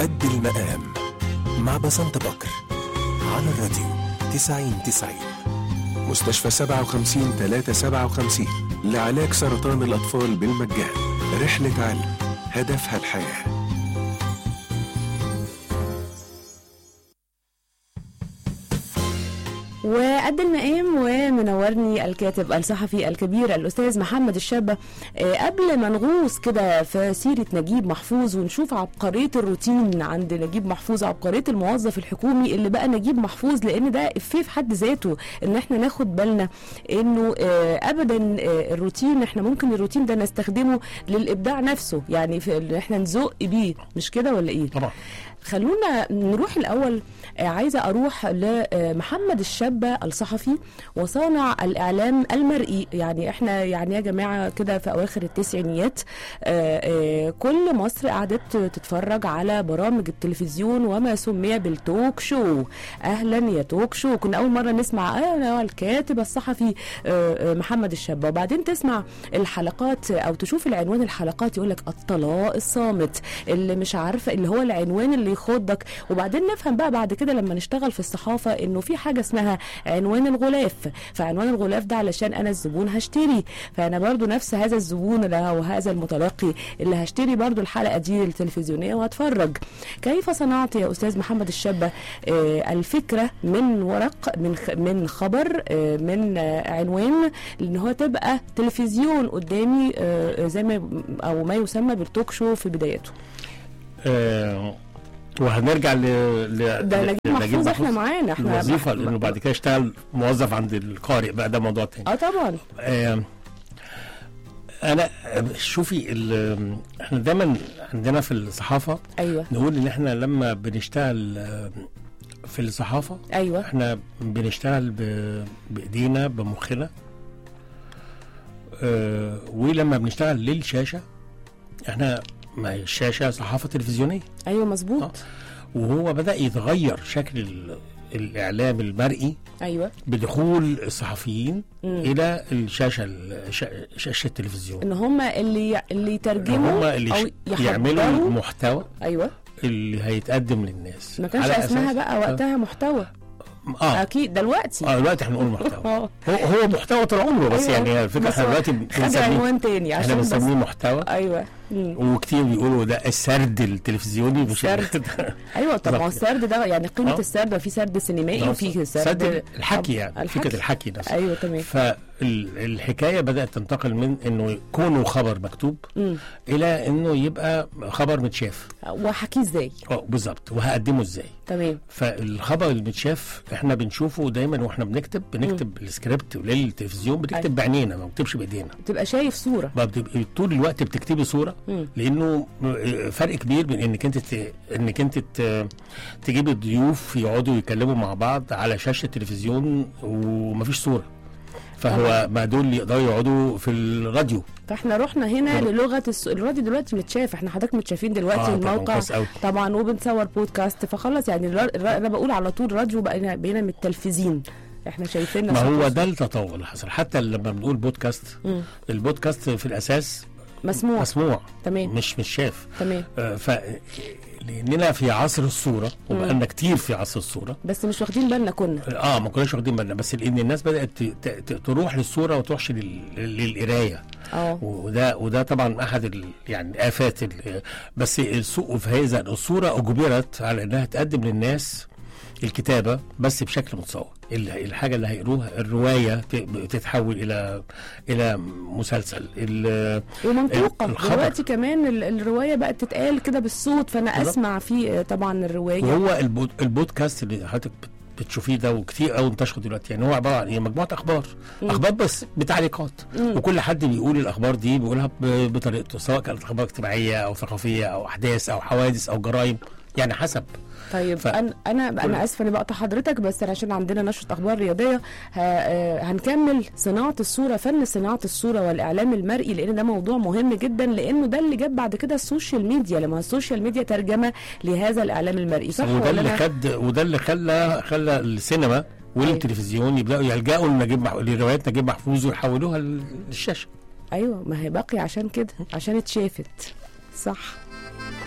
قد المقام مع بسنت بكر على الراديو 90 90 مستشفى 57 357 لعلاج سرطان الأطفال بالمجان رحلة علم هدفها الحياه وقد المقام ومنورني الكاتب الصحفي الكبير الاستاذ محمد الشابه آه، قبل ما نغوص كده في سيره نجيب محفوظ ونشوف عبقريه الروتين عند نجيب محفوظ عبقريه الموظف الحكومي اللي بقى نجيب محفوظ لان ده افيه في حد ذاته ان احنا ناخد بالنا انه آه، ابدا آه، الروتين احنا ممكن الروتين ده نستخدمه للابداع نفسه يعني في ان احنا نزق بيه مش كده ولا ايه؟ طبعا خلونا نروح الاول آه، عايزه اروح لمحمد الشابه الصحفي وصانع الاعلام المرئي يعني احنا يعني يا جماعه كده في اواخر التسعينيات آه، آه، كل مصر قعدت تتفرج على برامج التلفزيون وما سمي بالتوك شو اهلا يا توك شو كنا اول مره نسمع انا الكاتب الصحفي آه، آه، محمد الشابه وبعدين تسمع الحلقات او تشوف العنوان الحلقات يقول لك الطلاق الصامت اللي مش عارفه اللي هو العنوان اللي يخضك وبعدين نفهم بقى بعد كده لما نشتغل في الصحافه انه في حاجه اسمها عنوان الغلاف فعنوان الغلاف ده علشان انا الزبون هشتري فانا برضو نفس هذا الزبون اللي هو هذا المتلقي اللي هشتري برضو الحلقه دي التلفزيونيه وهتفرج كيف صنعت يا استاذ محمد الشابه آه، الفكره من ورق من خ- من خبر آه، من آه، عنوان ان هو تبقى تلفزيون قدامي آه، زي ما او ما يسمى بالتوك شو في بدايته آه وهنرجع ل ل ده ل- نجيب لنجيب محفوظ احنا معانا احنا الوظيفه لانه بعد كده اشتغل موظف عند القارئ بقى ده موضوع تاني اه طبعا آه انا شوفي ال- احنا دايما عندنا في الصحافه ايوه نقول ان احنا لما بنشتغل آه، في الصحافه ايوه احنا بنشتغل ب- بايدينا بمخنا آه ولما بنشتغل للشاشه احنا ما هي الشاشه صحافه تلفزيونيه ايوه مظبوط آه. وهو بدا يتغير شكل ال- الاعلام المرئي ايوه بدخول الصحفيين مم. الى الشاشه الش- شاشه التلفزيون ان هم اللي اللي يترجموا هم اللي او ش- يعملوا يحضروا المحتوى ايوه اللي هيتقدم للناس ما كانش على اسمها أساس- بقى وقتها محتوى اه اكيد دلوقتي اه دلوقتي هنقول محتوى اه هو هو محتوى طول عمره بس أيوة. يعني هي الفكره بس احنا هو دلوقتي خد بنسميه عنوان تاني احنا عشان بس بنسميه محتوى ايوه مم. وكتير بيقولوا ده السرد التلفزيوني مش سرد. ايوه طب ما هو بالظبط. السرد ده يعني قيمه آه. السرد في سرد سينمائي وفي سرد سرد الحكي يعني الحكي. فكره الحكي نفسه ايوه تمام فالحكايه بدات تنتقل من انه يكونوا خبر مكتوب مم. الى انه يبقى خبر متشاف وحكيه ازاي اه بالظبط وهقدمه ازاي تمام فالخبر المتشاف احنا بنشوفه دايما واحنا بنكتب بنكتب السكريبت للتلفزيون أيوة. بنكتب بعينينا ما بنكتبش بايدينا تبقى شايف صوره ما بتبقي طول الوقت بتكتبي صوره مم. لانه فرق كبير بين انك انت ت... انك انت ت... تجيبي الضيوف يقعدوا يتكلموا مع بعض على شاشه تلفزيون ومفيش صوره فهو ما دول يقدروا يقعدوا في الراديو فاحنا رحنا هنا طبعا. للغه الس... الراديو دلوقتي متشاف احنا حضرتك متشافين دلوقتي آه، طبعاً، الموقع كويس أوي. طبعا وبنصور بودكاست فخلص يعني الر... الر... انا بقول على طول راديو بقينا بقينا متلفزين احنا شايفيننا ما هو صوت ده التطور اللي حصل حتى لما بنقول بودكاست مم. البودكاست في الاساس مسموع مسموع تمام مش مش شاف تمام آه، ف لاننا في عصر الصوره وبقالنا كتير في عصر الصوره بس مش واخدين بالنا كنا اه ما كناش واخدين بالنا بس لان الناس بدات ت- ت- ت- تروح للصوره وما تروحش لل- للقرايه اه وده وده طبعا احد ال يعني الافات ال- بس السوق في هذا الصوره اجبرت على انها تقدم للناس الكتابه بس بشكل متصور ال- الحاجه اللي هيقروها الروايه ت- تتحول الى الى مسلسل ال- ومنطوقه الخبر. دلوقتي كمان ال... الروايه بقت تتقال كده بالصوت فانا بالظبط. اسمع فيه آه، طبعا الروايه وهو البود البودكاست اللي حضرتك بت- بتشوفيه ده وكتير قوي انتشر دلوقتي يعني هو عباره عن ايه مجموعه اخبار اخبار بس بتعليقات وكل حد بيقول الاخبار دي بيقولها ب- بطريقته سواء كانت اخبار اجتماعيه او ثقافيه او احداث او حوادث او جرائم يعني حسب طيب ف- انا انا انا اسفه اني بقطع حضرتك بس عشان عندنا نشره اخبار رياضيه ه- آه، هنكمل صناعه الصوره فن صناعه الصوره والاعلام المرئي لان ده موضوع مهم جدا لانه ده اللي جاب بعد كده السوشيال ميديا لما السوشيال ميديا ترجمه لهذا الاعلام المرئي صح وده ولا اللي أنا؟ خد وده اللي خلى خلى السينما والتلفزيون يبداوا يلجأوا لنجيب مح... لروايات نجيب محفوظ ويحولوها للشاشه ايوه ما هي باقي عشان كده عشان اتشافت صح